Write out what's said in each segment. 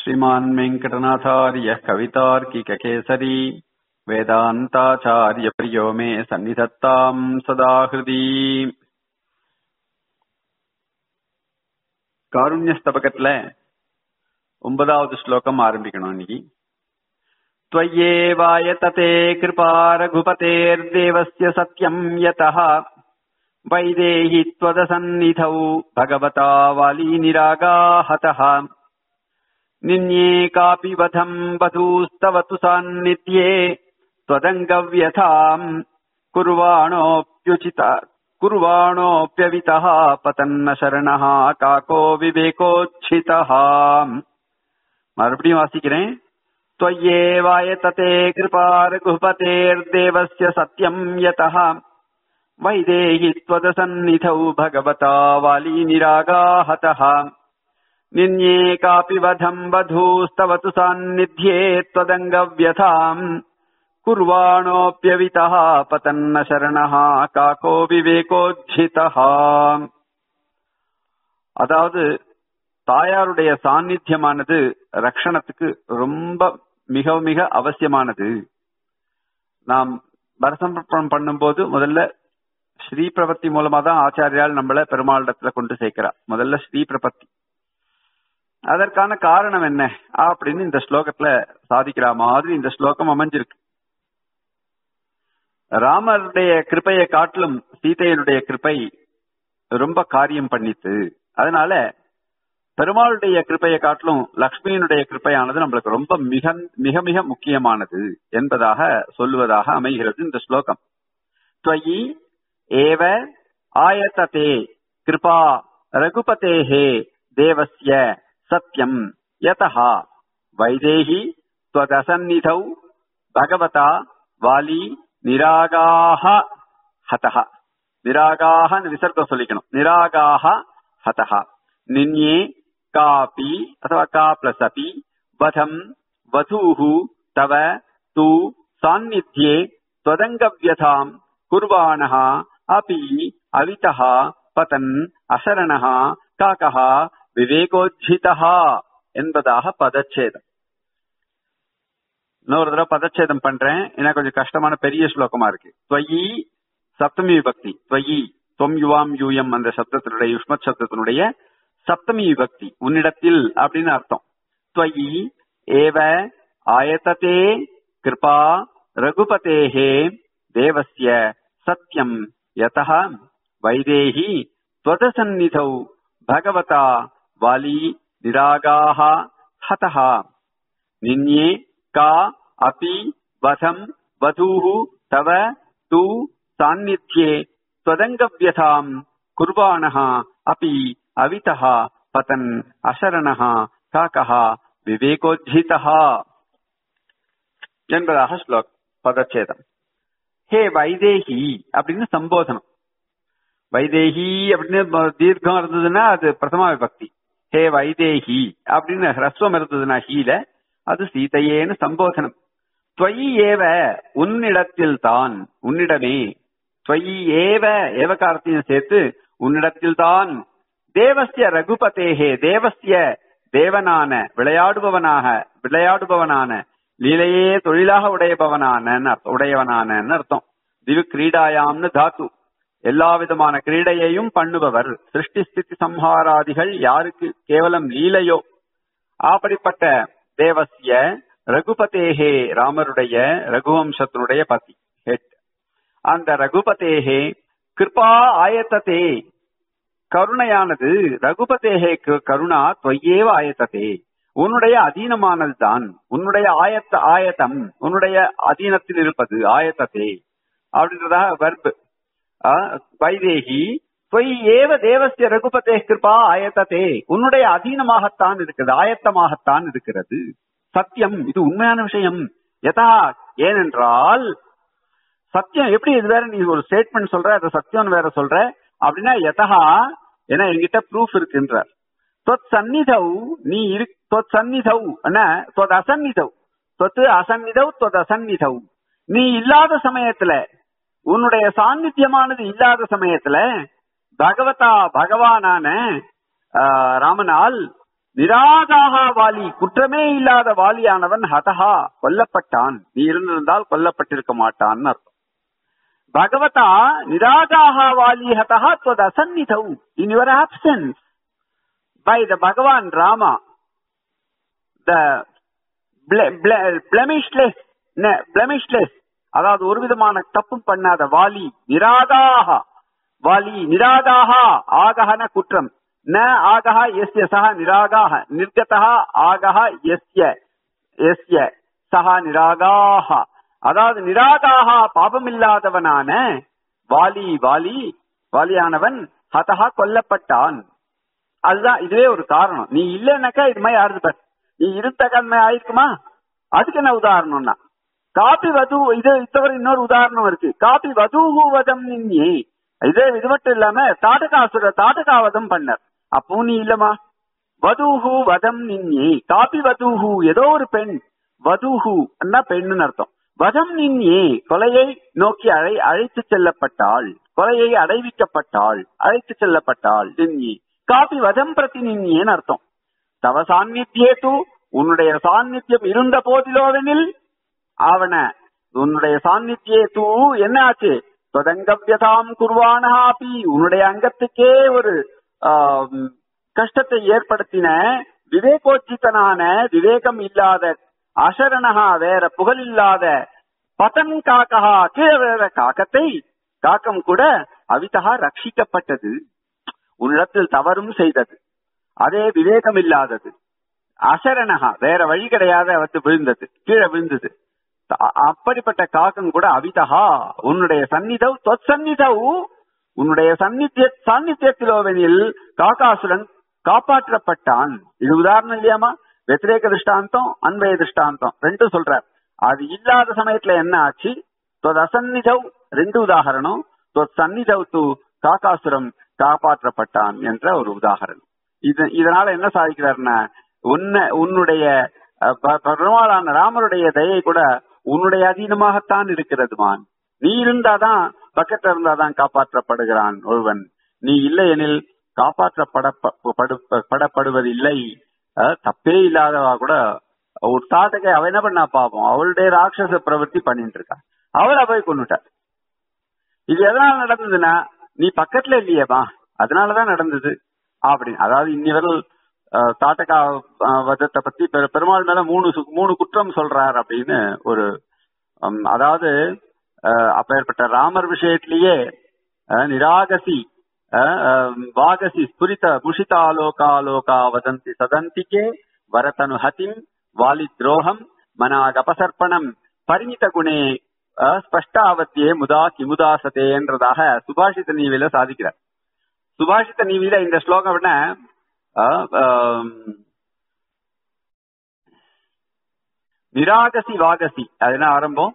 श्रीमान् वेङ्कटनाथार्यः कवितार्किककेसरी वेदान्ताचार्यप्रियो मे सन्निधत्ताम् सदा हृदि காருண்யஸ்தபகத்துல ஒன்பதாவது ஸ்லோகம் ஆரம்பிக்கணும் இன்னைக்கு त्वय्येवायतते कृपा रघुपतेर्देवस्य सत्यम् यतः वैदेहि त्वदसन्निधौ भगवता वालीनिरागाहतः निन्ये कापि वधम् वधूस्तव तु सान्निध्ये त्वदङ्गव्यथाम् कुर्वाणोऽप्युचित कुर्वाणोऽप्यवितः पतन्न शरणः काको विवेकोच्छितः மறுபடியும் வாசிக்கிறேன் त्वय्येवायतते कृपा रघुपतेर्देवस्य सत्यम् यतः वैदेहि त्वदसन्निधौ भगवता वालीनिरागाहतः निन्ये कापि वधम् वधूस्तव तु सान्निध्ये त्वदङ्गव्यथाम् குர்வாணோப்பியவிதா பதன்ன சரணஹா காக்கோ விவேகோஜிதா அதாவது தாயாருடைய சாநித்தியமானது ரக்ஷணத்துக்கு ரொம்ப மிக மிக அவசியமானது நாம் பரசமர்ப்பணம் பண்ணும்போது முதல்ல ஸ்ரீ பிரபத்தி மூலமா தான் ஆச்சாரியால் நம்மள பெருமாளிடத்துல கொண்டு சேர்க்கிறா முதல்ல ஸ்ரீ பிரபத்தி அதற்கான காரணம் என்ன அப்படின்னு இந்த ஸ்லோகத்துல சாதிக்கிற மாதிரி இந்த ஸ்லோகம் அமைஞ்சிருக்கு ராமருடைய கிருப்பையை காட்டிலும் சீதையனுடைய கிருப்பை ரொம்ப காரியம் பண்ணித்து அதனால பெருமாளுடைய கிருப்பையை காட்டிலும் லக்ஷ்மியினுடைய கிருப்பையானது நம்மளுக்கு ரொம்ப மிக மிக மிக முக்கியமானது என்பதாக சொல்லுவதாக அமைகிறது இந்த ஸ்லோகம் துவயி ஏவ ஆயத்ததே கிருபா ரகுபதேஹே தேவஸ்ய சத்யம் யதா வைதேகி त्वदसन्निधौ भगवता வாலி நிராகாக ஹதஹ நிராகாக விசர்க்கம் சொல்லிக்கணும் நிராகாக ஹதஹ நின்யே காபி அथवा கா பிளஸ் அபி வதம் வதூஹு தவ தூ சாநித்தியே त्वदङ्गव्यथाम् कुर्वाणः अपि अवितः பதன் அசரணः காக்கः விவேகோஜிதः என்பதாக பதச்சேதம் இன்னொரு தடவை பதச்சேதம் பண்றேன் ஏன்னா கொஞ்சம் கஷ்டமான பெரிய ஸ்லோகமா இருக்கு துவயி சப்தமி விபக்தி துவயி தொம் யுவாம் யூயம் அந்த சப்தத்தினுடைய யுஷ்மத் சப்தத்தினுடைய சப்தமி விபக்தி உன்னிடத்தில் அப்படின்னு அர்த்தம் துவயி ஏவ ஆயத்ததே கிருபா ரகுபதேஹே தேவஸ்ய சத்யம் யதः வைதேகி त्वदसन्निधौ भगवता वाली निरागाः हतः निन्ये का अपि वधम् वधूः तव तु सान्निध्ये त्वदङ्गव्यथाम् कुर्वाणः अपि अवितः पतन् अशरणः काकः विवेकोज्झितः என்பதாக ஸ்லோக் பதச்சேதம் ஹே வைதேகி அப்படின்னு சம்போதனம் வைதேகி அப்படின்னு தீர்க்கம் இருந்ததுன்னா அது பிரதமா விபக்தி ஹே வைதேகி அப்படின்னு ஹ்ரஸ்வம் இருந்ததுன்னா ஹீல அது சீதையேன்னு சம்போதனம் துவயி ஏவ உன்னிடத்தில் தான் உன்னிடமே துவயி ஏவ ஏவகாரத்தையும் சேர்த்து உன்னிடத்தில் தான் தேவசிய ரகுபதேகே தேவசிய தேவனான விளையாடுபவனாக விளையாடுபவனான லீலையே தொழிலாக உடையபவனான உடையவனான அர்த்தம் திவு கிரீடாயாம்னு தாத்து எல்லா விதமான கிரீடையையும் பண்ணுபவர் சிருஷ்டி ஸ்திதி சம்ஹாராதிகள் யாருக்கு கேவலம் லீலையோ அப்படிப்பட்ட தேவசிய ரகுபதேகே ராமருடைய ரகுவம்சத்தினுடைய பதி ஹெட் அந்த ரகுபதேகே கிருபா ஆயத்ததே கருணையானது ரகுபதேகே கருணா தொய்யேவ ஆயத்ததே உன்னுடைய அதீனமானது தான் உன்னுடைய ஆயத்த ஆயத்தம் உன்னுடைய அதீனத்தில் இருப்பது ஆயத்ததே அப்படின்றதாக வர்பு வைதேகி பொய் ஏவ தேவசிய ரகுபதே கிருபா ஆயத்ததே உன்னுடைய அதீனமாகத்தான் இருக்கிறது ஆயத்தமாகத்தான் இருக்கிறது சத்தியம் இது உண்மையான விஷயம் எதா ஏனென்றால் சத்தியம் எப்படி இது வேற நீ ஒரு ஸ்டேட்மெண்ட் சொல்ற அது சத்தியம் வேற சொல்ற அப்படின்னா எதா ஏன்னா என்கிட்ட ப்ரூஃப் இருக்குன்றார் தொத் சந்நிதவ் நீ இரு தொத் சந்நிதவ் என்ன தொத் அசந்நிதவ் தொத்து அசந்நிதவ் தொத் அசந்நிதவ் நீ இல்லாத சமயத்துல உன்னுடைய சாநித்தியமானது இல்லாத சமயத்துல பகவதா பகவானான ஆஹ், ராமனால் நிராகாக வாலி குற்றமே இல்லாத வாலியானவன் ஹதஹா கொல்லப்பட்டான் நீ இருந்திருந்தால் கொல்லப்பட்டிருக்க மாட்டான்னு அர்த்தம் பகவதா நிராகாக வாலி ஹதஹா துவத் அசன்னிதௌ in your absence by the Bhagavan Rama த பிளமிஷ்லெஸ் பிளமிஷ்லெஸ் அதாவது ஒரு விதமான தப்பும் பண்ணாத வாலி நிராகாக வாலி நிராகாக ஆகஹன குற்றம் ந ஆகஹ எஸ்ய சஹ நிராகாக நிர்கதா ஆகஹ எஸ்ய எஸ்ய சஹ நிராகாக அதாவது நிராகாக பாபமில்லாதவனான வாலி வாலி வாலியானவன் ஹதஹா கொல்லப்பட்டான் அதுதான் இதுவே ஒரு காரணம் நீ இல்லைன்னாக்கா இது மாதிரி ஆறுது பாரு நீ இருந்த கண்மை ஆயிருக்குமா அதுக்கு என்ன உதாரணம்னா காப்பி வது இது தவிர இன்னொரு உதாரணம் இருக்கு காப்பி வதூவதம் நின்னே இதே இது மட்டும் இல்லாம தாட்டகாசுர தாட்டகாவதம் பண்ணார் அப்பவும் நீ இல்லமா வதூஹு வதம் நின்னே காப்பி வதூஹு ஏதோ ஒரு பெண் வதூஹு பெண்ணுன்னு அர்த்தம் வதம் நின்னே கொலையை நோக்கி அழை அழைத்து செல்லப்பட்டாள் கொலையை அடைவிக்கப்பட்டாள் அழைத்து செல்லப்பட்டாள் நின்னி காப்பி வதம் பிரதி நின்னியேன்னு அர்த்தம் தவ சாநித்தியேது உன்னுடைய சாநித்தியம் இருந்த போதிலோவெனில் அவன உன்னுடைய சாநித்தியே தூ என்ன ஆச்சு தொதங்கவியதாம் குர்வானஹாபி உன்னுடைய அங்கத்துக்கே ஒரு கஷ்டத்தை ஏற்படுத்தின விவேகோச்சித்தனான விவேகம் இல்லாத அசரணகா வேற புகழ் இல்லாத பதன் காக்கா கீழே வேற காக்கத்தை காக்கம் கூட அவிதகா ரட்சிக்கப்பட்டது உன்னிடத்தில் தவறும் செய்தது அதே விவேகம் இல்லாதது அசரணகா வேற வழி கிடையாத வந்து விழுந்தது கீழே விழுந்தது அப்படிப்பட்ட காக்கம் கூட அவிதகா உன்னுடைய சந்நிதவ் தொத் சந்நிதவ் உன்னுடைய சந்நித்திய சாநித்தியத்திலோவெனில் காக்காசுரன் காப்பாற்றப்பட்டான் இது உதாரணம் இல்லையாமா வெத்திரேக திருஷ்டாந்தம் அன்பய திருஷ்டாந்தம் ரெண்டும் சொல்றார் அது இல்லாத சமயத்துல என்ன ஆச்சு தொத் அசந்நிதவ் ரெண்டு உதாகரணம் தொத் சந்நிதவ் து காக்காசுரம் காப்பாற்றப்பட்டான் என்ற ஒரு உதாகரணம் இது இதனால என்ன சாதிக்கிறாருன்னா உன்ன உன்னுடைய பெருமாளான ராமருடைய தயை கூட உன்னுடைய அதீனமாகத்தான் இருக்கிறதுமான் நீ இருந்தாதான் பக்கத்துல இருந்தாதான் காப்பாற்றப்படுகிறான் ஒருவன் நீ இல்லை எனில் காப்பாற்றப்படப்படுவதில்லை தப்பே இல்லாதவா கூட ஒரு தாட்டகை அவ என்ன பண்ணா பாப்போம் அவளுடைய ராட்சச பிரவൃத்தி பண்ணிட்டு இருக்கா அவளை போய் கொண்டுட்டார் இது எதனால நடந்ததுன்னா நீ பக்கத்துல இல்லையேமா அதனாலதான் நடந்தது அப்படின்னு அதாவது இன்னிவர்கள் தாட்டகா வதத்தை பத்தி பெருமாள் மேல மூணு மூணு குற்றம் சொல்றார் அப்படின்னு ஒரு அதாவது அப்பேற்பட்ட ராமர் விஷயத்திலேயே நிராகசி வாகசி ஸ்புரித முஷிதாலோகாலோகா வதந்தி சதந்திக்கே வரதனு ஹதிம் வாலி துரோகம் மனாகபசர்ப்பணம் பரிமித குணே ஸ்பஷ்டாவத்தியே முதா கிமுதாசதே என்றதாக சுபாஷித நீவில சாதிக்கிறார் சுபாஷித நீவில இந்த ஸ்லோகம் விட நிராகசி வாகசி அது என்ன ஆரம்பம்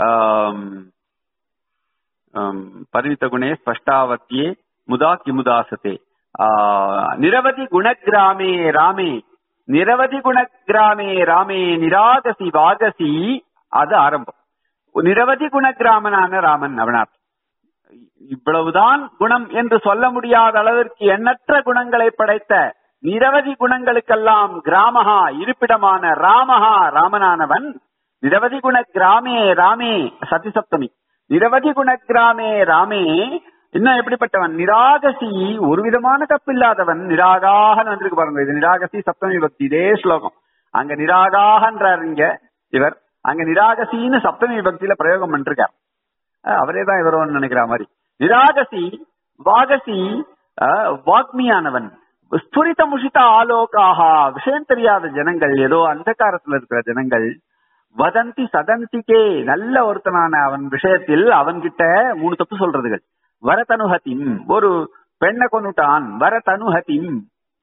பரிமித்த குணே ஸ்பஷ்டாவத்தியே முதா கிமுதாசத்தே நிரவதி குணகிராமே ராமே நிரவதி குணகிராமே ராமே நிராகசி வாகசி அது ஆரம்பம் நிரவதி குணகிராமனான ராமன் அவனார் இவ்வளவுதான் குணம் என்று சொல்ல முடியாத அளவிற்கு எண்ணற்ற குணங்களை படைத்த நிரவதி குணங்களுக்கெல்லாம் கிராமஹா இருப்பிடமான ராமஹா ராமனானவன் நிரவதி குண கிராமே ராமே சதிசப்தமி நிரவதி குண கிராமே ராமே இன்னும் எப்படிப்பட்டவன் நிராகசி ஒரு விதமான தப்பு இல்லாதவன் நிராகாக வந்திருக்கு பாருங்க இது நிராகசி சப்தமி பக்தி இதே ஸ்லோகம் அங்க நிராகாகன்றார் இங்க இவர் அங்க நிராகசின்னு சப்தமி பக்தியில பிரயோகம் பண்ணிருக்கார் அவரே தான் இவரோன்னு நினைக்கிற மாதிரி நிராகசி வாகசி வாக்மியானவன் ஸ்புரித முஷித ஆலோகாக விஷயம் தெரியாத ஜனங்கள் ஏதோ அந்தகாரத்துல இருக்கிற ஜனங்கள் வதந்தி சதந்திக்கே நல்ல ஒருத்தனான அவன் விஷயத்தில் அவன்கிட்ட மூணு தப்பு சொல்றதுகள் வரதனுஹதிம் ஒரு பெண்ணை கொண்டுட்டான் வரதனுஹதிம்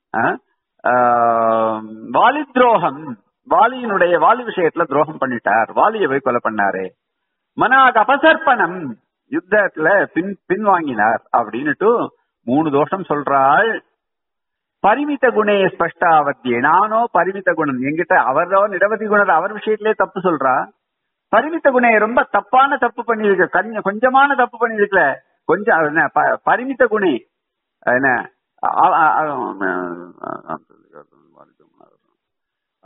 வாலி துரோகம் வாலியினுடைய வாலி விஷயத்துல துரோகம் பண்ணிட்டார் வாலியை போய் கொலை பண்ணாரு மனாக அபசர்ப்பணம் யுத்தத்துல பின் பின்வாங்கினார் அப்படின்னுட்டு மூணு தோஷம் சொல்றாள் பரிமித குணே ஸ்பஷ்டாவத்தியே நானோ பரிமித குணம் எங்கிட்ட அவரோ நிரவதி குணர் அவர் விஷயத்திலே தப்பு சொல்றா பரிமித்த குணே ரொம்ப தப்பான தப்பு பண்ணிருக்க கொஞ்சம் கொஞ்சமான தப்பு பண்ணிருக்கல கொஞ்சம் என்ன பரிமித்த குணே என்ன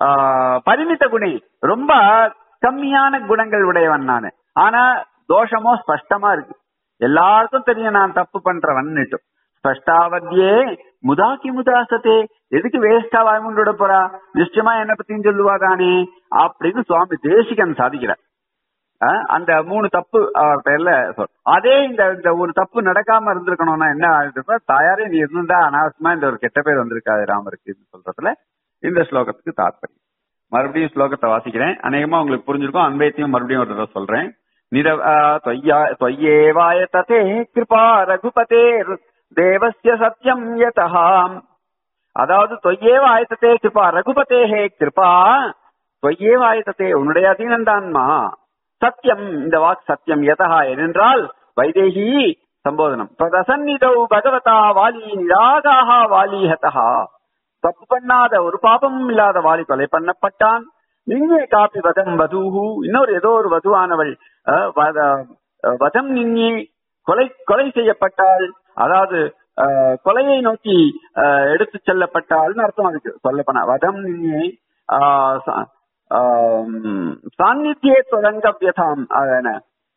ஆஹ், பரிமித குணி ரொம்ப கம்மியான குணங்கள் உடையவன் நானு ஆனா தோஷமோ ஸ்பஷ்டமா இருக்கு எல்லாருக்கும் தெரியும் நான் தப்பு பண்றவன்னுட்டு ஸ்பஷ்டாவத்தியே முதாக்கி முதாசத்தே எதுக்கு வேஸ்டா வாய்முண்டு விட போறா நிச்சயமா என்ன பத்தியும் சொல்லுவா தானே அப்படின்னு சுவாமி தேசிகன் சாதிக்கிறார் அஹ் அந்த மூணு தப்பு அவர் பேர்ல சொல் அதே இந்த இந்த ஒரு தப்பு நடக்காம இருந்திருக்கணும்னா என்ன ஆகுதுப்பா தாயாரே நீ இருந்தா அனாவசியமா இந்த ஒரு கெட்ட பேர் வந்திருக்காது ராமருக்கு சொல்றதுல இந்த ஸ்லோகத்துக்கு தாற்பயம் மறுபடியும் ஸ்லோகத்தை வாசிக்கிறேன் அநேகமா உங்களுக்கு புரிஞ்சிருக்கும் அன்பயத்தையும் மறுபடியும் ஒரு தடவை சொல்றேன் நிர ஆஹ் त्वय्या- त्वय्येवाय तते कृपा ரகுபதே தேவஸ்ய சத்யம் யதா அதாவது தொய்யேவ ஆயத்தத்தே கிருபா ரகுபதேஹே கிருபா தொய்யேவ ஆயத்தத்தே உன்னுடைய அதீனந்தான்மா சத்தியம் இந்த வாக் சத்தியம் யதா ஏனென்றால் வைதேகி சம்போதனம் ததசன்னிதௌ பகவதா வாலி நிராகாக வாலிஹதா தப்பு பண்ணாத ஒரு பாபமும் இல்லாத வாலி கொலை பண்ணப்பட்டான் நின்னே காப்பி வதம் வதூஹு இன்னொரு ஏதோ ஒரு வதுவானவள் அஹ், வத- அஹ், வதம் நின்னே கொலை கொலை செய்யப்பட்டாள் அதாவது அஹ், கொலையை நோக்கி அஹ், எடுத்து செல்லப்பட்டாள்னு அர்த்தம் அதுக்கு சொல்லப்போனா வதம் நின்னே ஆஹ், சா- ஆம், சாநித்தியே தொடங்கவியதாம் அதன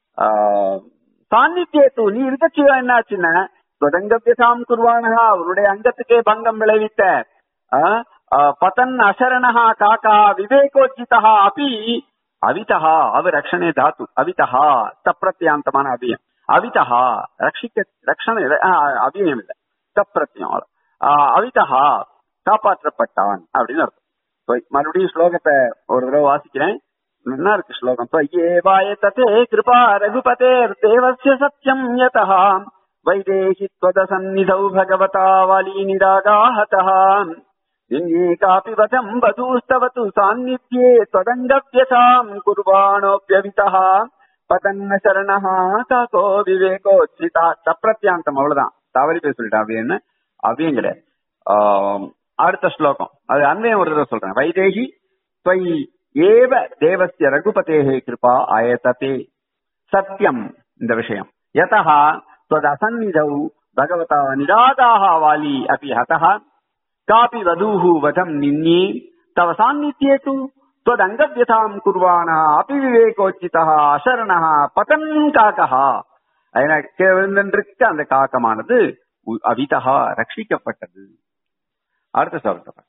சாநித்தியத்து நீ இருக்கச்சிவா என்னாச்சுன்னா தொடங்கவியதாம் குருவானஹா அவருடைய அங்கத்துக்கே பங்கம் விளைவித்த ஆஹ், ஆஹ், பதன் அசரணஹா காக்கா விவேகோச்சிதா அப்பி அவிதா அவ ரக்ஷணே தாத்து அவிதா தப்பிரத்தியாந்தமான அபியம் அவிதா ரட்சிக்க ரக்ஷண ஆஹ், அபியம் இல்ல தப்பிரத்தியம் ஆஹ், அவிதா காப்பாற்றப்பட்டான் அப்படின்னு அர்த்தம் இப்ப மறுபடியும் ஸ்லோகத்தை ஒரு தடவை வாசிக்கிறேன் என்ன இருக்கு ஸ்லோகம் त्वय्येवाय तते कृपा रघुपतेर् देवस्य सत्यम् यतः वैदेहि त्वदसन्निधौ भगवता वाली निरागाहतः निन्ये कापि वचम् वधूस्तवतु सान्निध्ये त्वदङ्गव्यथाम् कुर्वाणोऽप्यवितः பதன்ன சரணஹா காக்கோ விவேகோச்சிதா தப்பிரத்தியாந்தம் அவ்வளவுதான் தவறி போய் சொல்லிட்டேன் அப்படின்னு அப்படியும் கிடையாது ஆம், அடுத்த ஸ்லோகம் அது அன்மையம் ஒரு தடவை சொல்றேன் வைதேகி त्वयि ஏவ தேவஸ்ய ரகுபதேஹே கிருபா ஆயததே சத்தியம் இந்த விஷயம் யதா त्वदसन्निधौ भगवता निरागाः वाली अपि हतः कापि वधूः वधम् निन्ये तव सान्निध्ये तु त्वदङ्गव्यथाम् कुर्वाणः अपि विवेकोचितः अशरणः பதன் காக்கஹா எனக்கு விழுந்திருக்க அந்த காக்கமானது உ- அவிதா ரட்சிக்கப்பட்டது அடுத்த ஸ்லோகத்தை பார்க்கலாம்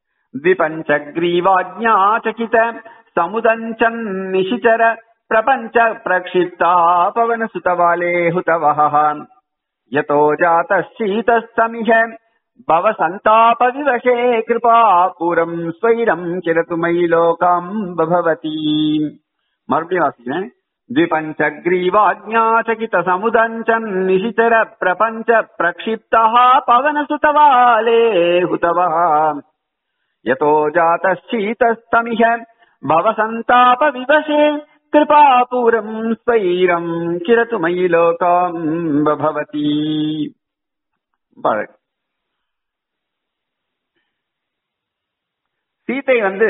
द्विपञ्चग्रीवाज्ञाचकित समुदञ्चन् निशिचर प्रपञ्च प्रक्षिप्ता पवनसुतवाले हुतवः यतो जातः शीतस्तमिह भव सन्तापविवशे कृपा पुरम् स्वैरम् किरतु मयि लोकाम् बभवती மறுபடியும் வாசிக்கிறேன் द्विपञ्चग्रीवाज्ञाचकित समुदञ्चन् निशिचर प्रपञ्च प्रक्षिप्तः पवनसुतवाले हुतवः यतो जातः शीतस्तमिह भवसन्तापविवशे कृपापूरम् स्वैरम् किरतु मयि लोकाम् भवती சீதை வந்து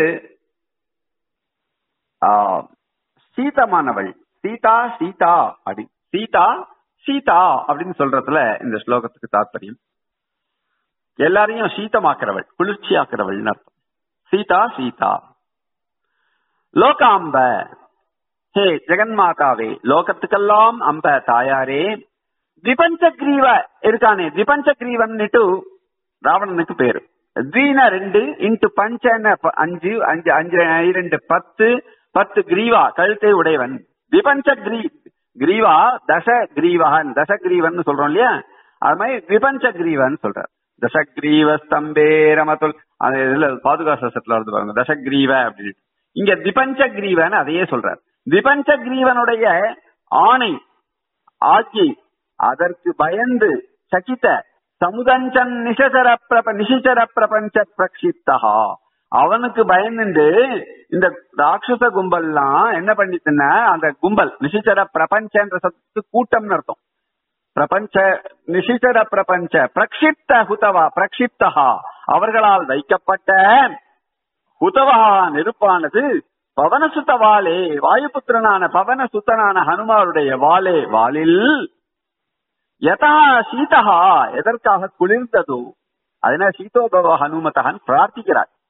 ஆ, சீதமானவள் சீதா சீதா அப்படி சீதா சீதா அப்படின்னு சொல்றதுல இந்த ஸ்லோகத்துக்கு தாற்பயம் எல்லாரையும் சீதமாக்குறவள் குளிர்ச்சியாக்குறவள் அர்த்தம் சீதா சீதா லோகாம்ப ஹே ஜெகன்மாதாவே லோகத்துக்கெல்லாம் அம்ப தாயாரே திபஞ்ச கிரீவ இருக்கானே திபஞ்ச கிரீவன்னுட்டு ராவணனுக்கு பேரு த்வீன ரெண்டு இன்ட்டு பஞ்சன ப- அஞ்சு அஞ்சு அஞ்சு இரண்டு பத்து பத்து கிரீவா கழுத்தை உடையவன் விபஞ்ச கிரீ கிரீவா தச கிரீவகன் தச கிரீவன் சொல்றோம் இல்லையா அது மாதிரி விபஞ்ச கிரீவன் சொல்றார் தசக்ரீவ ஸ்தம்பே ரமத்துல் அந்த இதுல பாதுகா சசத்துல வருது பாருங்க தசக்ரீவ அப்படின்னு இங்க திபஞ்ச கிரீவன் அதையே சொல்றார் திபஞ்ச கிரீவனுடைய ஆணை ஆட்சி அதற்கு பயந்து சகித்த சமுதஞ்சன் நிஷசர பிரப நிஷிச்சர பிரபஞ்ச பிரக்ஷிப்தா அவனுக்கு பயந்துண்டு இந்த ராட்சச கும்பல்லாம் என்ன பண்ணிட்டுன்னா அந்த கும்பல் நிஷிச்சர பிரபஞ்சன்ற சத்து கூட்டம்னு அர்த்தம் பிரபஞ்ச நிஷிச்சர பிரபஞ்ச பிரக்ஷிப்த ஹுதவா பிரக்ஷிப்தா அவர்களால் வைக்கப்பட்ட ஹுதவா நெருப்பானது பவனசுத்த வாலே வாயுபுத்திரனான பவனசுத்தனான ஹனுமாருடைய வாலே வாலில் யதா சீதா எதற்காக குளிர்ந்ததோ அதனால சீதோபவ ஹனுமதகன் பிரார்த்திக்கிறார்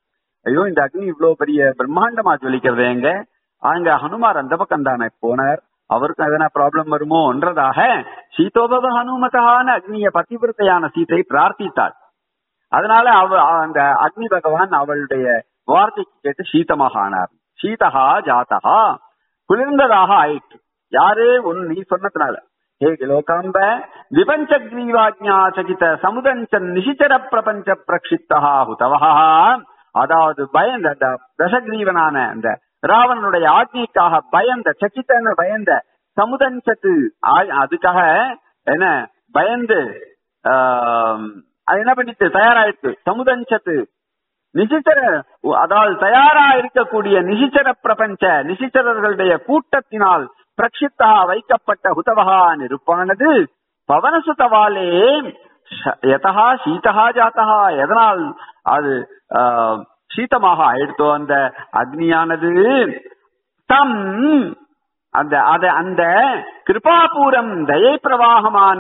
ஐயோ இந்த அக்னி இவ்வளவு பெரிய பிரம்மாண்டமா ஜொலிக்கிறது எங்க அங்க ஹனுமார் அந்த பக்கம் தானே போனார் அவருக்கும் எதனா ப்ராப்ளம் வருமோன்றதாக சீதோபவ ஹனுமதான அக்னிய பதிவிரத்தையான சீதை பிரார்த்தித்தாள் அதனால அவ அந்த அக்னி பகவான் அவளுடைய வார்த்தைக்கு கேட்டு சீதமாக ஆனார் சீதகா ஜாத்தகா குளிர்ந்ததாக ஆயிற்று யாரே ஒன்னு நீ சொன்னதுனால ஹே லோகாம்ப விபஞ்ச கிரீவாஜ்ஞா சகித சமுதஞ்ச நிசிச்சர பிரபஞ்ச பிரக்ஷித்தா ஹுதவஹா அதாவது பயந்த அந்த தசகிரீவனான அந்த ராவணனுடைய ஆజ్ఞைக்காக பயந்த சச்சித்தன பயந்த சமுதஞ்சத்து ஆ- அதுக்காக என்ன பயந்து ஆம், அது என்ன பண்ணிட்டு தயாராயிட்டு சமுதஞ்சத்து நிசிச்சர அதாவது தயாரா இருக்கக்கூடிய நிசிச்சர பிரபஞ்ச நிசிச்சரர்களுடைய கூட்டத்தினால் பிரக்ஷித்தா வைக்கப்பட்ட ஹுதவகா நெருப்பானது பவனசுதவாலே ஷ- யதா சீதகா ஜாத்தகா எதனால் அது ஆ, சீதமாக ஆயிடுத்தோ அந்த அக்னியானது தம் அந்த அத அந்த கிருபாபூரம் தயை பிரவாகமான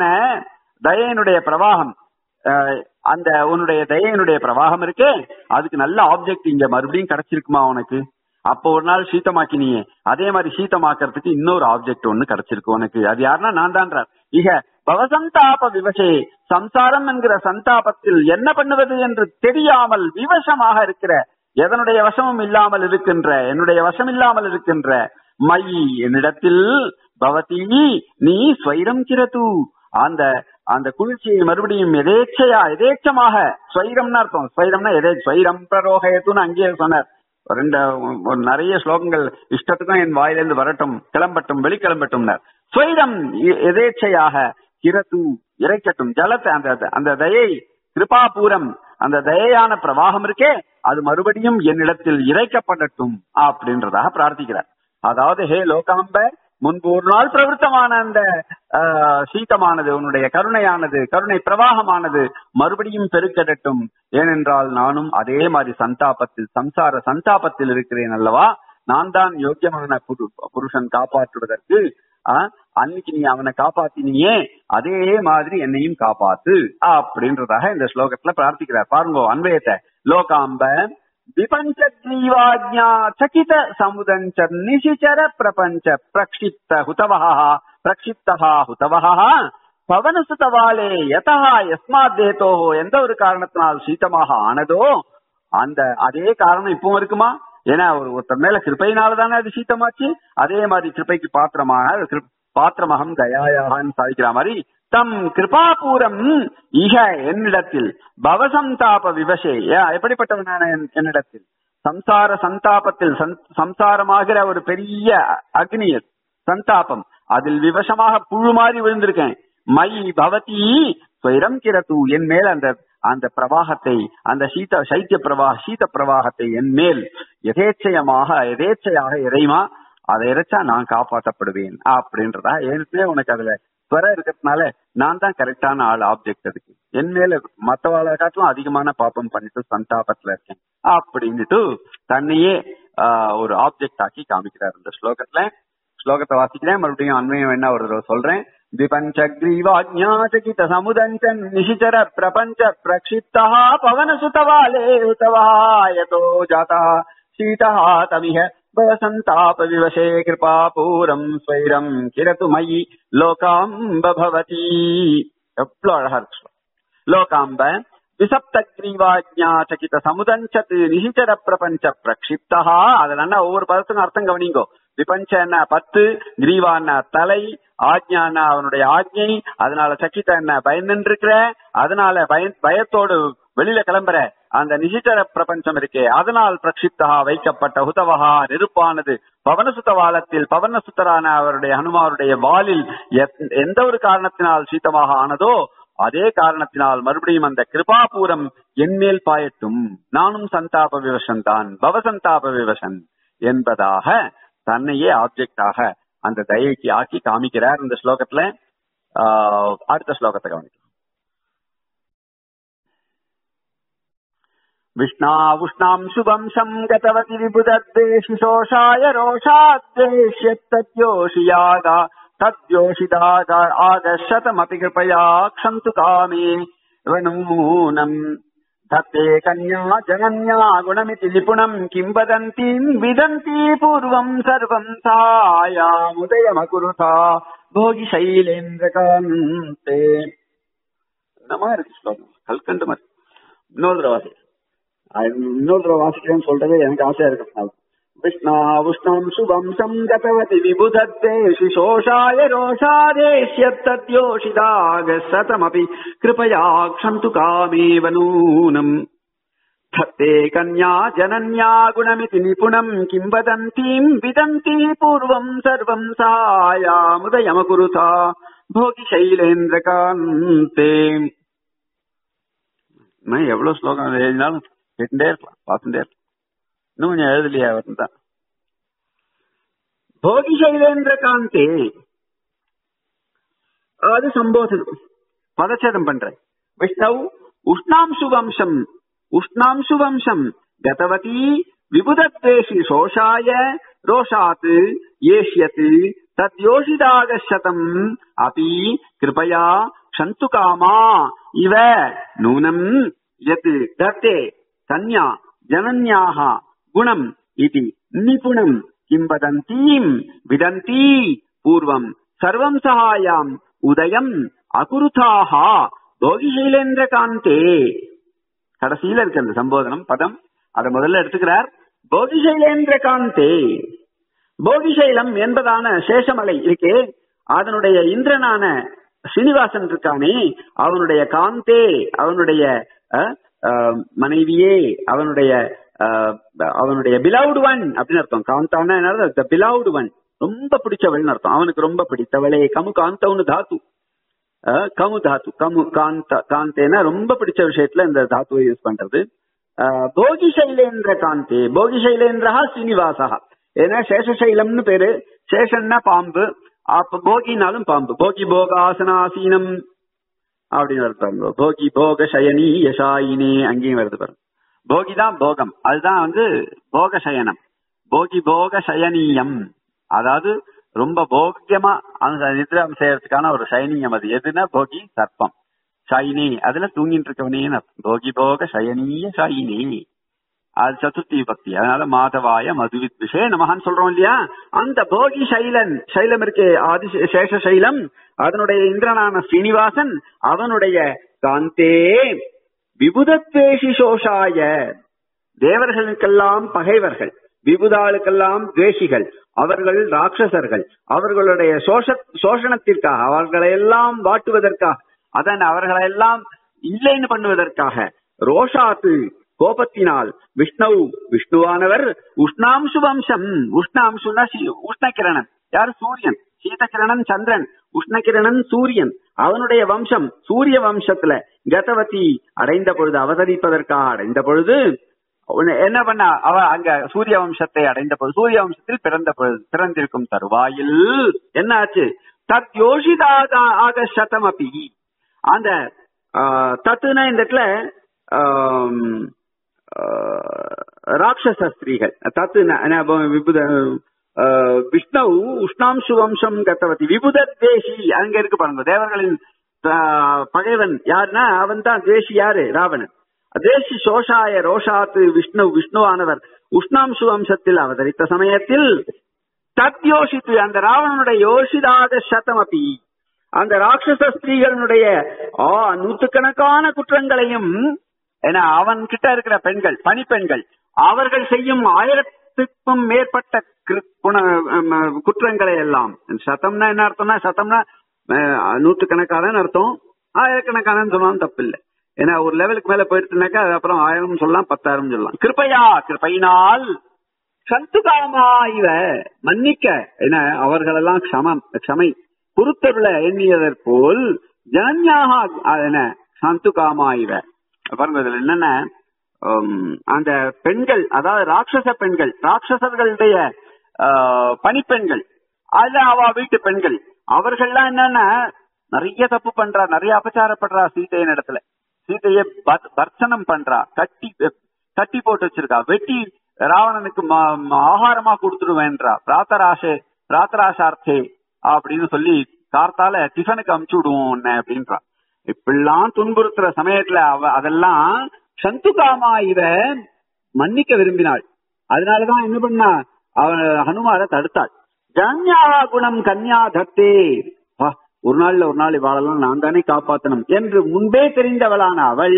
தயனுடைய பிரவாகம் அஹ், அந்த உன்னுடைய தயனுடைய பிரவாகம் இருக்கே அதுக்கு நல்ல ஆப்ஜெக்ட் இங்க மறுபடியும் கிடைச்சிருக்குமா உனக்கு அப்போ ஒரு நாள் சீத்தமாக்கினியே அதே மாதிரி சீத்தமாக்குறதுக்கு இன்னொரு ஆப்ஜெக்ட் ஒண்ணு கிடைச்சிருக்கு உனக்கு அது யாருன்னா நான் தான்றார் இக பவசந்தாப விவசே சம்சாரம் என்கிற சந்தாபத்தில் என்ன பண்ணுவது என்று தெரியாமல் விவசமாக இருக்கிற எதனுடைய வசமும் இல்லாமல் இருக்கின்ற என்னுடைய வசம் இல்லாமல் இருக்கின்ற மயி என்னிடத்தில் பவதி நீ ஸ்வைரம் கிரது அந்த அந்த குளிர்ச்சியை மறுபடியும் எதேச்சையா எதேச்சமாக ஸ்வைரம்னு அர்த்தம் ஸ்வைரம்னா எதே ஸ்வைரம் பிரரோகயத்துன்னு அங்கேயே சொன்னார் ரெண்டு ஒரு நிறைய ஸ்லோகங்கள் இஷ்டத்துக்கும் என் வாயிலிருந்து வரட்டும் கிளம்பட்டும் வெளிக்கிளம்பட்டும்னார் ஸ்வைரம் எ- எதேச்சையாக கிரது இறைக்கட்டும் ஜலத்தை அந்த அந்த தயை கிருபாபூரம் அந்த தயையான பிரவாகம் இருக்கே அது மறுபடியும் என்னிடத்தில் இறைக்கப்படட்டும் அப்படின்றதாக பிரார்த்திக்கிறார் அதாவது ஹே லோகாம்ப முன்பு ஒரு நாள் பிரவருத்தமான அந்த ஆஹ், சீதமானது உன்னுடைய கருணையானது கருணை பிரவாகமானது மறுபடியும் பெருக்கெடட்டும் ஏனென்றால் நானும் அதே மாதிரி சந்தாபத்தில் சம்சார சந்தாபத்தில் இருக்கிறேன் அல்லவா நான் தான் யோக்கியமான புரு- புருஷன் காப்பாற்றுவதற்கு ஆஹ், அன்னைக்கு நீ அவனை காப்பாத்தினியே அதே மாதிரி என்னையும் காப்பாத்து அப்படின்றதாக இந்த ஸ்லோகத்துல பிரார்த்திக்கிறார் பாருங்க அன்வயத்தை லோகாம்ப விபஞ்ச ஜீவாஜ்ஞா சகித சமுதஞ்ச நிசிச்சர பிரபஞ்ச பிரக்ஷிப்த ஹுதவஹ பிரக்ஷிப்தஹா ஹுதவஹ பவனசுதவாலே யதா யஸ்மாத் தேதோ எந்த ஒரு காரணத்தினால் சீதமாக ஆனதோ அந்த அதே காரணம் இப்பவும் இருக்குமா ஏன்னா ஒரு ஒருத்தர் மேல கிருப்பையினால தானே அது சீத்தமாச்சு அதே மாதிரி கிருப்பைக்கு பாத்திரமான கிருப்- பாத்திரமகம் தயாயாகன்னு சாதிக்கிற மாதிரி தம் கிருபாபூரம் இக என்னிடத்தில் பவசந்தாப விவசே ஏ- எப்படிப்பட்டவனான என்- என்னிடத்தில் சம்சார சந்தாபத்தில் சந்- சம்சாரமாகிற ஒரு பெரிய அக்னியர் சந்தாபம் அதில் விவசமாக புழு மாதிரி விழுந்திருக்கேன் மயி பவதி ஸ்வரம் கிரது என் மேல் அந்த அந்த பிரவாகத்தை அந்த சீத சைத்திய பிரவாக சீத பிரவாகத்தை என் மேல் எதேச்சயமாக எதேச்சையாக இறைமா அதை இறைச்சா நான் காப்பாற்றப்படுவேன் அப்படின்றதா ஏற்கனவே உனக்கு அதுல துவர இருக்கிறதுனால நான் தான் கரெக்டான ஆள் ஆப்ஜெக்ட் அதுக்கு என் மேல மத்தவாளை காட்டிலும் அதிகமான பாப்பம் பண்ணிட்டு சந்தாபத்துல இருக்கேன் அப்படின்னுட்டு தன்னையே ஆஹ், ஒரு ஆப்ஜெக்ட் ஆக்கி காமிக்கிறார் இந்த ஸ்லோகத்துல ஸ்லோகத்தை வாசிக்கிறேன் மறுபடியும் அண்மையம் என்ன ஒரு தடவை சொல்றேன் விபஞ்சக்ரீவாஜ்ஞாச்சகித சமுதஞ்சன் நிஷிச்சர பிரபஞ்ச பிரக்ஷிப்தா பவன சுதவாலே உதவாயதோ ஜாதா சீதா தமிஹ பவசந்தாப விவசே கிருபா பூரம் ஸ்வைரம் கிரது மயி லோகாம்ப பவதி எவ்வளவு அழகா இருக்கு ஸ்லோகம். லோகாம்ப விசப்த கிரீவாஜ்ஞா சகித சமுதஞ்சத்து நிஷிச்சர பிரபஞ்ச பிரக்ஷிப்தா அதுல ஒவ்வொரு பதத்துக்கும் அர்த்தம் கவனிங்கோ விபஞ்ச என்ன பத்து கிரீவா என்ன தலை ஆக்ஞா என்ன அவனுடைய ஆக்ஞை அதனால சக்கித்த என்ன பயந்து இருக்கிற அதனால பய பயத்தோடு வெளியில கிளம்புற அந்த நிஷிச்சர பிரபஞ்சம் இருக்கே அதனால் பிரக்ஷிப்தா வைக்கப்பட்ட ஹுதவகா நெருப்பானது பவனசுத்தவாலத்தில் பவனசுத்தரான அவருடைய ஹனுமாருடைய வாலில் எத்- எந்த ஒரு காரணத்தினால் சீத்தமாக ஆனதோ அதே காரணத்தினால் மறுபடியும் அந்த கிருபாபூரம் என்மேல் பாயட்டும் நானும் சந்தாப விவசன் தான் பவசந்தாப விவசன் என்பதாக தன்னையே ஆப்ஜெக்டாக அந்த தயைக்கு ஆக்கி காமிக்கிறார் இந்த ஸ்லோகத்துல ஆஹ், அடுத்த ஸ்லோகத்தை கவனிக்கலாம் विष्णावुष्णाम् शुभंशम् गतवति विबुदद्वेषि शोषाय रोषाद्वेष्यत्तद्योषियागा तद्योषिदाग आगशतमपि कृपया क्षन्तु कामे वनूनम् தத்தே கன்யா ஜனன்யா குணமிதி நிபுணம் கிம் வதந்தீம் விதந்தி பூர்வம் சர்வம் சாயாமுதயமகுருதா போகி சைலேந்திர காந்தே என்னமா இருக்கு ஸ்லோகம் கல்கண்டு மாதிரி இன்னொரு தடவை வாசி இன்னொரு தடவை வாசிக்கிறேன்னு சொல்றது எனக்கு ஆசையா இருக்கு விஷ்ணா உஷ்ணம் சுபம் சங்கதவதி விபுதத்தேஷி சோஷாய ரோஷாதேஷ்யத்தத்யோஷிதாக சதமபி கிருபயா க்ஷந்து காமேவ நூனம் धत्ते कन्या जनन्या गुणमिति निपुणम् किम् वदन्तीम् विदन्ती पूर्वम् सर्वम् सायामुदयमकुरुता भोगि शैलेन्द्रकान्ते நான் எவ்வளவு ஸ்லோகம் எழுதினாலும் கேட்டுட்டே இருக்கலாம் பார்த்துட்டே இருக்கலாம் இன்னும் கொஞ்சம் எழுதலையா அவர் தான் போகி சைலேந்திர காந்தே அது சம்போதனம் பதச்சேதம் பண்ற விஷ்ணவ் உஷ்ணாம்சு வம்சம் உஷ்ணாம்சு வம்சம் கதவதி விபுதத்வேஷி சோஷாய ரோஷாத் ஏஷ்யத் தத்யோஷிதாகசதம் அபி கிருபயா க்ஷந்து காமா இவ நூனம் யத் தத்தே கன்யா ஜனன்யாः குணம் இதி நிபுணம் கிம் வதந்தீம் விதந்தி பூர்வம் சர்வம் சகாயாம் உதயம் அகுருதாக போகிசீலேந்திர காந்தே கடைசியில இருக்கு அந்த சம்போதனம் பதம் அதை முதல்ல எடுத்துக்கிறார் போகிசைலேந்திர காந்தே போகிசைலம் என்பதான சேஷமலை இருக்கே அதனுடைய இந்திரனான சீனிவாசன் இருக்கானே அவனுடைய காந்தே அவனுடைய அஹ், அஹ், மனைவியே அவனுடைய அஹ், அவனுடைய பிலவுடு ஒன் அப்படின்னு அர்த்தம் காந்தான்னா என்ன பிலவுடு ஒன் ரொம்ப பிடிச்சவள்னு அர்த்தம் அவனுக்கு ரொம்ப பிடித்தவளே கமு காந்தவனு தாத்து அஹ், கமு தாத்து கமு காந்த காந்தேனா ரொம்ப பிடிச்ச விஷயத்துல இந்த தாத்துவை யூஸ் பண்றது அஹ், போகி சைலேந்திர காந்தே போகி சைலேந்திரா ஸ்ரீனிவாசா ஏன்னா சேஷசைலம்னு பேரு சேஷன்னா பாம்பு அப்ப போகினாலும் பாம்பு போகி போகாசனாசீனம் அப்படின்னு வருது பாருங்க போகி போக சயனி யசாயினே அங்கேயும் வருது பாருங்க போகி தான் போகம் அதுதான் வந்து போக சயனம் போகி போக சயனீயம் அதாவது ரொம்ப போக்கியமா அந்த நித்ரம் செய்யறதுக்கான ஒரு சயனீயம் அது எதுனா போகி சர்ப்பம் ஷாயினி அதுல தூங்கிட்டு இருக்கவனேன்னு அர்த்தம். போகி போக சயனீய ஷாயினி அது சதுர்த்தி பக்தி அதனால மாதவாய மதுவித் விஷய நமகான்னு சொல்றோம் இல்லையா அந்த போகி சைலன் சைலம் இருக்கே ஆதி சேஷ சைலம் அதனுடைய இந்திரனான ஸ்ரீனிவாசன் அவனுடைய காந்தே விபுதத்வேஷி சோஷாய தேவர்களுக்கெல்லாம் பகைவர்கள் விபுதாளுக்கெல்லாம் துவேஷிகள் அவர்கள் ராட்சசர்கள் அவர்களுடைய சோஷ சோஷணத்திற்காக அவர்களை எல்லாம் வாட்டுவதற்காக அதன் அவர்களை எல்லாம் இல்லைன்னு பண்ணுவதற்காக ரோஷாத்து கோபத்தினால் விஷ்ணு விஷ்ணுவானவர் உஷ்ணாம்சு வம்சம் உஷ்ணாம்சுனா சி- உஷ்ணகிரணன் யார் சூரியன் சீதகிரணன் சந்திரன் உஷ்ணகிரணன் சூரியன் அவனுடைய வம்சம் சூரிய வம்சத்துல கதவதி அடைந்த பொழுது அவதரிப்பதற்காக அடைந்த பொழுது உன்னை என்ன பண்ண அவ அங்க சூரிய வம்சத்தை அடைந்த பொழுது சூரிய வம்சத்தில் பிறந்த பொழுது பிறந்திருக்கும் தருவாயில் என்ன ஆச்சு தத் யோஷிதாக ஆக சதமபி அந்த ஆஹ், தத்துனா இந்த இடத்துல ஆம், ஆஹ், ராட்சச ஸ்திரீகள் தத்து ந- ந- விபுத ஆஹ், விஷ்ணு உஷ்ணாம்சு வம்சம் கத்தவதி விபுத தேசி அங்க இருக்கு பாருங்க தேவர்களின் ஆஹ், பகைவன் யாருன்னா அவன் தான் தேசி யாரு ராவணன் தேசி சோஷாய ரோஷாத்து விஷ்ணு விஷ்ணுவானவர் உஷ்ணாம்சு வம்சத்தில் அவதரித்த சமயத்தில் தத் யோசித்து அந்த ராவணனுடைய யோசிதாத சதமபி அந்த ராட்சச ஸ்திரீகளுடைய ஆ நூத்துக்கணக்கான குற்றங்களையும் ஏன்னா அவன் கிட்ட இருக்கிற பெண்கள் பணிப்பெண்கள் அவர்கள் செய்யும் ஆயிரத்துக்கும் மேற்பட்ட கிரு- குண அம், குற்றங்களை எல்லாம் சதம்னா என்ன அர்த்தம்னா சதம்னா அஹ், நூத்துக்கணக்கான அர்த்தம் ஆயிரக்கணக்கான சொன்னாலும் தப்பு இல்லை ஏன்னா ஒரு லெவலுக்கு மேல போயிடுச்சுனாக்கா அது அப்புறம் ஆயிரம் சொல்லலாம் பத்தாயிரம் சொல்லலாம் கிருப்பையா கிருப்பையினால் சந்துகாமா இவ மன்னிக்க என அவர்களெல்லாம் க்ஷமம் க்ஷமை பொறுத்தருள எண்ணியதற் போல் ஜனன்யாக என சந்துகாமா இவ பாருங்க இதுல என்னென்ன உம், அந்த பெண்கள் அதாவது ராட்சச பெண்கள் ராட்சசர்களுடைய ஆஹ், பணிப்பெண்கள் அது அவ வீட்டு பெண்கள் அவர்கள்லாம் என்னன்னா நிறைய தப்பு பண்றா நிறைய அபச்சாரப்படுறா சீதையின் இடத்துல சீதையை பத்- பர்சனம் பண்றா கட்டி கட்டி போட்டு வச்சிருக்கா வெட்டி ராவணனுக்கு ம- ம- ஆகாரமா கொடுத்துடுவேன்றா பிராத்தராசே பிராத்தராசார்த்தே அப்படின்னு சொல்லி கார்த்தால டிஃபனுக்கு அமுச்சு விடுவோம் உன்னை அப்படின்றா இப்படிலாம் துன்புறுத்துற சமயத்துல அவ அதெல்லாம் சந்துகாமா இவ மன்னிக்க விரும்பினாள் அதனாலதான் என்ன பண்ணா அவன் ஹனுமாரை தடுத்தாள் ஜன்யா குணம் கன்யா தத்தே வா, ஒரு நாள்ல ஒரு நாள் இவாளெல்லாம் நான் தானே காப்பாத்தணும் என்று முன்பே தெரிந்தவளான அவள்